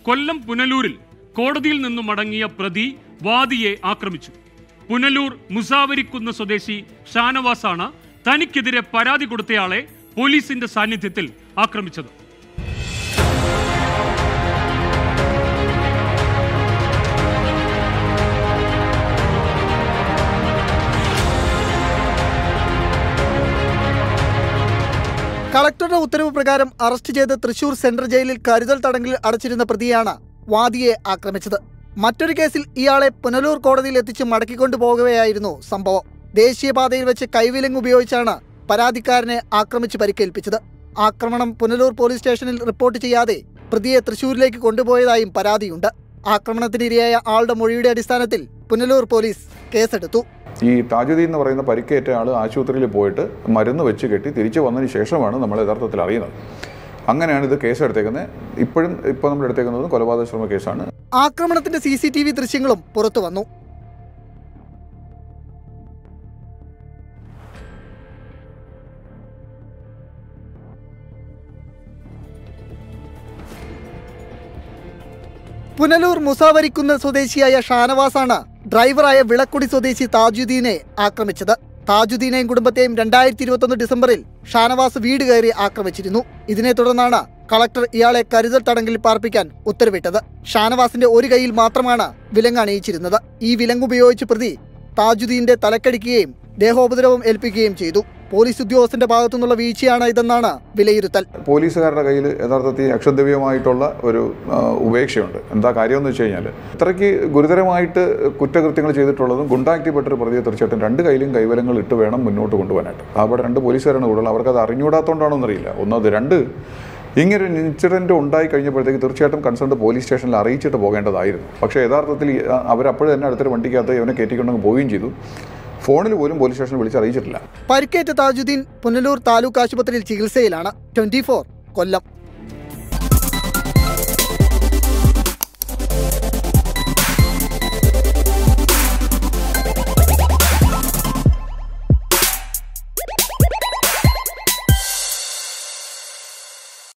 കൊല്ലം പുനലൂരിൽ കോടതിയിൽ നിന്നും മടങ്ങിയ പ്രതി വാദിയെ ആക്രമിച്ചു പുനലൂർ മുസാവരിക്കുന്ന് സ്വദേശി ഷാനവാസാണ് തനിക്കെതിരെ പരാതി കൊടുത്തയാളെ പോലീസിന്റെ സാന്നിധ്യത്തിൽ ആക്രമിച്ചത് കളക്ടറുടെ ഉത്തരവ് പ്രകാരം അറസ്റ്റ് ചെയ്ത് തൃശൂർ സെൻട്രൽ ജയിലിൽ കരുതൽ തടങ്കലിൽ അടച്ചിരുന്ന പ്രതിയാണ് വാദിയെ ആക്രമിച്ചത് മറ്റൊരു കേസിൽ ഇയാളെ പുനലൂർ കോടതിയിൽ എത്തിച്ച് മടക്കിക്കൊണ്ടു പോകവെയായിരുന്നു സംഭവം ദേശീയപാതയിൽ വെച്ച് കൈവിലങ്ങ് ഉപയോഗിച്ചാണ് പരാതിക്കാരനെ ആക്രമിച്ച് പരിക്കേൽപ്പിച്ചത് ആക്രമണം പുനലൂർ പോലീസ് സ്റ്റേഷനിൽ റിപ്പോർട്ട് ചെയ്യാതെ പ്രതിയെ തൃശൂരിലേക്ക് കൊണ്ടുപോയതായും പരാതിയുണ്ട് ആക്രമണത്തിനിരയായ ആളുടെ മൊഴിയുടെ അടിസ്ഥാനത്തിൽ പുനലൂർ പോലീസ് കേസെടുത്തു ഈ താജുദ്ദീൻ എന്ന് പറയുന്ന പരിക്കേറ്റ ആൾ ആശുപത്രിയിൽ പോയിട്ട് മരുന്ന് വെച്ച് കെട്ടി തിരിച്ചു വന്നതിന് ശേഷമാണ് നമ്മൾ യഥാർത്ഥത്തിൽ അറിയുന്നത് അങ്ങനെയാണ് ഇത് കേസ് എടുത്തേക്കുന്നത് ഇപ്പോഴും ഇപ്പോൾ നമ്മൾ എടുത്തേക്കുന്നത് കൊലപാതക ശ്രമ കേസാണ് ആക്രമണത്തിന്റെ സി സി ടി വി ദൃശ്യങ്ങളും പുറത്തു വന്നു പുനലൂർ മുസാവരിക്കുന്ന് സ്വദേശിയായ ഷാനവാസാണ് ഡ്രൈവറായ വിളക്കുടി സ്വദേശി താജുദ്ദീനെ ആക്രമിച്ചത് താജുദ്ദീനെയും കുടുംബത്തെയും രണ്ടായിരത്തി ഇരുപത്തൊന്ന് ഡിസംബറിൽ ഷാനവാസ് വീട് കയറി ആക്രമിച്ചിരുന്നു ഇതിനെ തുടർന്നാണ് കളക്ടർ ഇയാളെ കരുതൽ തടങ്കലിൽ പാർപ്പിക്കാൻ ഉത്തരവിട്ടത് ഷാനവാസിന്റെ ഒരു കൈയിൽ മാത്രമാണ് വിലങ്ങ് അണിയിച്ചിരുന്നത് ഈ വിലങ്ങ് ഉപയോഗിച്ച് പ്രതി താജുദ്ദീന്റെ തലക്കടിക്കുകയും ദേഹോപദ്രവം ഏൽപ്പിക്കുകയും ചെയ്തു പോലീസ് ഉദ്യോഗസ്ഥന്റെ ഭാഗത്തുനിന്നുള്ള വീഴ്ചയാണ് ഇതെന്നാണ് വിലയിരുത്തൽ പോലീസുകാരുടെ കയ്യിൽ യഥാർത്ഥത്തിൽ അക്ഷന്തവ്യമായിട്ടുള്ള ഒരു ആ, ഉപേക്ഷയുണ്ട് എന്താ കാര്യമെന്ന് വെച്ച് കഴിഞ്ഞാൽ ഇത്രയ്ക്ക് ഗുരുതരമായിട്ട് കുറ്റകൃത്യങ്ങൾ ചെയ്തിട്ടുള്ളതും ഗുണ്ടാക്റ്റിപ്പെട്ടൊരു പ്രതിയെ തീർച്ചയായിട്ടും രണ്ട് കയ്യിലും കൈവലങ്ങൾ ഇട്ട് വേണം മുന്നോട്ട് കൊണ്ടുപോകാനായിട്ട് അവിടെ രണ്ട് പോലീസുകാരാണ് കൂടുതൽ അവർക്കത് അറിഞ്ഞുകൂടാത്തതുകൊണ്ടാണോ എന്നറിയില്ല ഒന്നത് രണ്ട് ഇങ്ങനെ ഒരു ഇൻസിഡൻറ്റ് ഉണ്ടായി കഴിഞ്ഞപ്പോഴത്തേക്ക് തീർച്ചയായിട്ടും കൺസേൺഡ് പോലീസ് സ്റ്റേഷനിൽ അറിയിച്ചിട്ട് പോകേണ്ടതായിരുന്നു പക്ഷേ യഥാർത്ഥത്തിൽ ഈ, ആ, അവരപ്പോഴും തന്നെ അടുത്തൊരു വണ്ടിക്കകത്ത് ഇവനെ കയറ്റിക്കൊണ്ടങ്ങ് പോവുകയും ചെയ്തു ഫോണിൽ പോലും പോലീസ് സ്റ്റേഷനിൽ വിളിച്ച് അറിയിച്ചിട്ടില്ല പരിക്കേറ്റ താജുദ്ദീൻ പുനലൂർ താലൂക്ക് ആശുപത്രിയിൽ ചികിത്സയിലാണ് ട്വന്റി കൊല്ലം